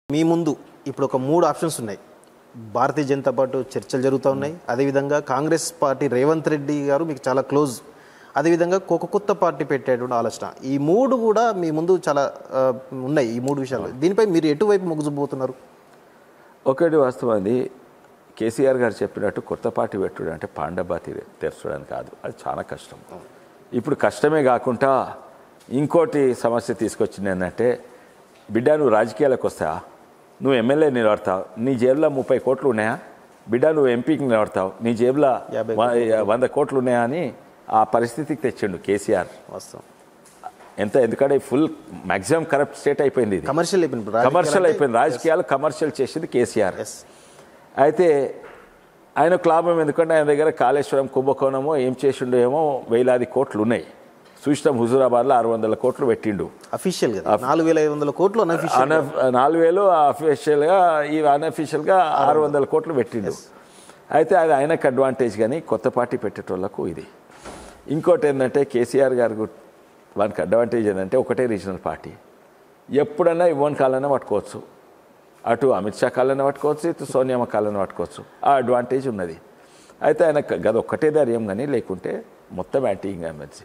మీ ముందు ఇప్పుడు ఒక మూడు ఆప్షన్స్ ఉన్నాయి భారతీయ జనతా పార్టీ చర్చలు జరుగుతూ ఉన్నాయి అదేవిధంగా కాంగ్రెస్ పార్టీ రేవంత్ రెడ్డి గారు మీకు చాలా క్లోజ్ అదేవిధంగా ఒక కొత్త పార్టీ పెట్టేటువంటి ఆలోచన ఈ మూడు కూడా మీ ముందు చాలా ఆ, ఉన్నాయి ఈ మూడు విషయాలు దీనిపై మీరు ఎటువైపు మొగ్గుపోతున్నారు ఒకటి వాస్తవం అది కేసీఆర్ గారు చెప్పినట్టు కొత్త పార్టీ పెట్టుడు అంటే పాండబా తీర తెరచడానికి కాదు అది చాలా కష్టం ఇప్పుడు కష్టమే కాకుండా ఇంకోటి సమస్య తీసుకొచ్చింది ఏంటంటే బిడ్డ నువ్వు రాజకీయాలకు వస్తావా నువ్వు ఎమ్మెల్యే నిలబడతావు నీ జేబులో ముప్పై కోట్లు ఉన్నాయా బిడ్డ నువ్వు ఎంపీకి నిలబడతావు నీ జేబులో యాభై వ- వంద కోట్లు ఉన్నాయా అని ఆ పరిస్థితికి తెచ్చిండు కేసీఆర్ వాస్తవం ఎంత ఎందుకంటే ఫుల్ మాక్సిమం కరప్ట్ స్టేట్ అయిపోయింది ఇది కమర్షియల్ అయిపోయింది ఇప్పుడు రాజకీయాలు కమర్షియల్ అంటే- అయిపోయింది రాజకీయాలు కమర్షియల్ చేసింది కేసీఆర్ Yes. అయితే ఆయనకు లాభం ఎందుకంటే ఆయన దగ్గర కాళేశ్వరం కుంభకోణమో ఏం చేసిండో ఏమో వేలాది కోట్లు ఉన్నాయి చూసినాం హుజూరాబాద్లో ఆరు వందల కోట్లు పెట్టిండు అఫీషియల్ గా నాలుగు వేల ఐదు వందల కోట్లు అన్అఫీషియల్ అన నాలుగు వేలు అఫీషియల్గా ఈ అన్అఫీషియల్గా ఆరు వందల కోట్లు పెట్టిండు అయితే అది ఆయనకు అడ్వాంటేజ్ కానీ కొత్త పార్టీ పెట్టేటోళ్ళకు ఇది ఇంకోటి ఏంటంటే కేసీఆర్ గారు గు- వానికి అడ్వాంటేజ్ ఏంటంటే ఒకటే రీజనల్ పార్టీ ఎప్పుడన్నా ఇవ్వని కాలన్నా పట్టుకోవచ్చు అటు అమిత్ షా కాలన్నా పట్టుకోవచ్చు ఇటు సోనియామ్మ కాలన్నా పట్టుకోవచ్చు ఆ అడ్వాంటేజ్ ఉన్నది అయితే ఆయన గద ఒక్కటే ధైర్యం కానీ లేకుంటే మొత్తం యాంటీ ఇంగమెన్సీ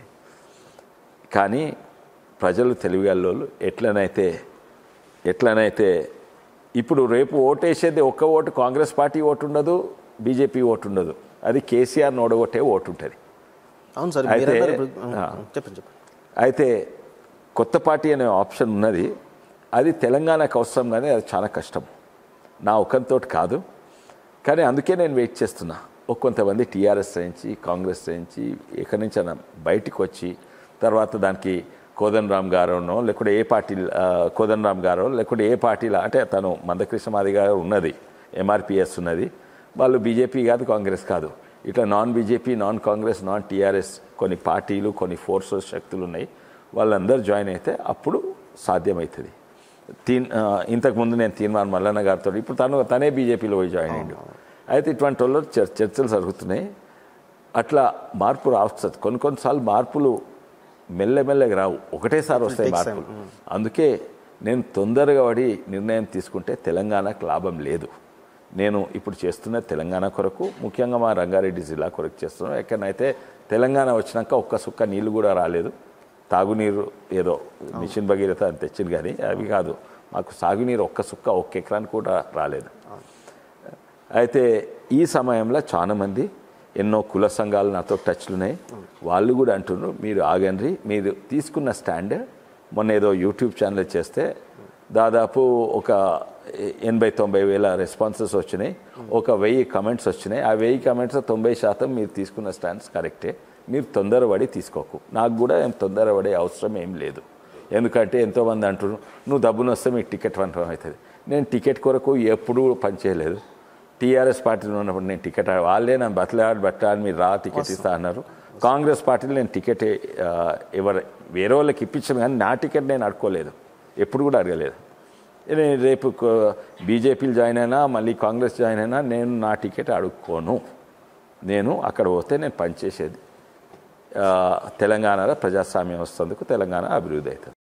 కానీ ప్రజలు తెలివిగల్లోళ్ళు ఎట్లనైతే ఎట్లనైతే ఇప్పుడు రేపు ఓటేసేది ఒక్క ఓటు కాంగ్రెస్ పార్టీ ఓటు ఉండదు బీజేపీ ఓటు ఉండదు అది కేసీఆర్ నోడగొట్టే ఓటు ఉంటుంది అవును సార్ మీరు అయితే- అన్నారు ఇప్పుడు. ఆ. చెప్పండి చెప్పండి అయితే కొత్త పార్టీ అనే ఆప్షన్ ఉన్నది అది తెలంగాణకు అవసరం కానీ అది చాలా కష్టం నా ఒకంతో కాదు కానీ అందుకే నేను వెయిట్ చేస్తున్నా ఒక కొంతమంది టీఆర్ఎస్ నుంచి కాంగ్రెస్ నుంచి ఎక్కడి నుంచి అయినా బయటికి వచ్చి తర్వాత దానికి కోదన్ రామ్ గారోనో లేకుంటే ఏ పార్టీ ఆ, కోదన్ రామ్ గారో లేకుంటే ఏ పార్టీలో అంటే తను మందకృష్ణ మాది గారు ఉన్నది ఎంఆర్పిఎస్ ఉన్నది వాళ్ళు బీజేపీ కాదు కాంగ్రెస్ కాదు ఇట్లా non BJP non Congress non TRS కొన్ని పార్టీలు కొన్ని ఫోర్సెస్ శక్తులు ఉన్నాయి వాళ్ళందరూ జాయిన్ అయితే అప్పుడు సాధ్యమవుతుంది తీన్ ఆ, ఇంతకుముందు నేను తీర్మాన్ మల్లన్న గారితో ఇప్పుడు తను తనే బీజేపీలో పోయి జాయిన్ అయ్యిండు అయితే ఇటువంటి వాళ్ళు చర్- చర్చలు జరుగుతున్నాయి అట్లా మార్పు రావచ్చు కొన్ని కొన్నిసార్లు మార్పులు మెల్లమెల్లగా రావు ఒకటేసారి వస్తాయి takes మార్పులు అందుకే నేను తొందరగా పడి నిర్ణయం తీసుకుంటే తెలంగాణకు లాభం లేదు నేను ఇప్పుడు చేస్తున్న తెలంగాణ కొరకు ముఖ్యంగా మా రంగారెడ్డి జిల్లా కొరకు చేస్తున్నాను ఎక్కడనైతే తెలంగాణ వచ్చినాక ఒక్క సుక్క నీళ్లు కూడా రాలేదు తాగునీరు ఏదో మిషన్ భగీరథ అని తెచ్చింది కానీ అవి కాదు మాకు సాగునీరు ఒక్క సుక్క ఒక్క ఎకరానికి కూడా రాలేదు అయితే ఈ సమయంలో చాలా మంది ఎన్నో కుల సంఘాలు నాతో టచ్లు ఉన్నాయి వాళ్ళు కూడా అంటున్నారు మీరు ఆగండి మీరు తీసుకున్న స్టాండ్ మొన్న ఏదో యూట్యూబ్ ఛానల్ చేస్తే దాదాపు ఒక ఎనభై తొంభై వేల రెస్పాన్సెస్ వచ్చినాయి ఒక వెయ్యి కమెంట్స్ వచ్చినాయి ఆ వెయ్యి కమెంట్స్ తొంభై శాతం మీరు తీసుకున్న స్టాండ్స్ కరెక్టే మీరు తొందరపడి తీసుకోకు నాకు కూడా ఏం తొందరపడే అవసరం ఏం లేదు ఎందుకంటే ఎంతోమంది అంటున్నారు నువ్వు డబ్బును వస్తే మీకు టికెట్ కన్ఫర్మ్ అవుతుంది నేను టికెట్ కొరకు ఎప్పుడూ పనిచేయలేదు టీఆర్ఎస్ పార్టీలో ఉన్నప్పుడు నేను టికెట్ ఆ- వాళ్ళే నన్ను బతలాడి బట్టాలి మీరు రా టికెట్ ఇస్తా అన్నారు కాంగ్రెస్ పార్టీలో నేను టికెట్ ఆ, ఎవరు వేరే వాళ్ళకి ఇప్పించాను కానీ నా టికెట్ నేను అడుకోలేదు ఎప్పుడు కూడా అడగలేదు నేను రేపు బీజేపీలు జాయిన్ అయినా మళ్ళీ కాంగ్రెస్ జాయిన్ అయినా నేను నా టికెట్ అడుక్కోను నేను అక్కడ పోతే నేను పనిచేసేది ఆ, తెలంగాణలో ప్రజాస్వామ్యం వస్తుందుకు తెలంగాణ అభివృద్ధి అవుతుంది